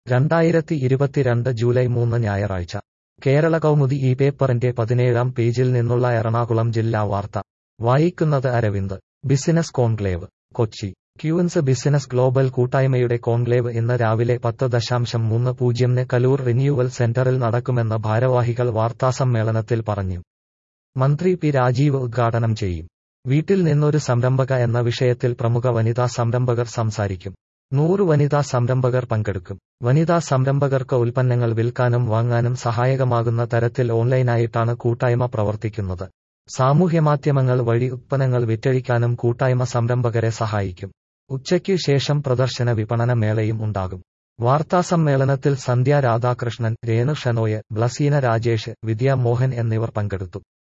രണ്ടായിരത്തി ഇരുപത്തിരണ്ട് ജൂലൈ മൂന്ന് ഞായറാഴ്ച കേരള കൗമുദി ഈ പേപ്പറിന്റെ പതിനേഴാം പേജിൽ നിന്നുള്ള എറണാകുളം ജില്ലാ വാർത്ത വായിക്കുന്നത് Aravind business conclave Kochi queens business global കൂട്ടായ്മയുടെ കോൺക്ലേവ് ഇന്ന് രാവിലെ പത്ത് ദശാംശം മൂന്ന് പൂജ്യംന് കലൂർ റിന്യൂവൽ സെന്ററിൽ നടക്കുമെന്ന് ഭാരവാഹികൾ വാർത്താസമ്മേളനത്തിൽ പറഞ്ഞു മന്ത്രി പി രാജീവ് ഉദ്ഘാടനം ചെയ്യും വീട്ടിൽ നിന്നൊരു സംരംഭക എന്ന വിഷയത്തിൽ പ്രമുഖ വനിതാ സംരംഭകർ സംസാരിക്കും നൂറ് വനിതാ സംരംഭകർ പങ്കെടുക്കും വനിതാ സംരംഭകർക്ക് ഉൽപ്പന്നങ്ങൾ വിൽക്കാനും വാങ്ങാനും സഹായകമാകുന്ന തരത്തിൽ ഓൺലൈനായിട്ടാണ് കൂട്ടായ്മ പ്രവർത്തിക്കുന്നത് സാമൂഹ്യമാധ്യമങ്ങൾ വഴി ഉത്പന്നങ്ങൾ വിറ്റഴിക്കാനും കൂട്ടായ്മ സംരംഭകരെ സഹായിക്കും ഉച്ചയ്ക്ക് ശേഷം പ്രദർശന വിപണന മേളയും ഉണ്ടാകും വാർത്താസമ്മേളനത്തിൽ സന്ധ്യ രാധാകൃഷ്ണൻ രേണു ഷെനോയ് ബ്ലസീന രാജേഷ് വിദ്യ മോഹൻ എന്നിവർ പങ്കെടുത്തു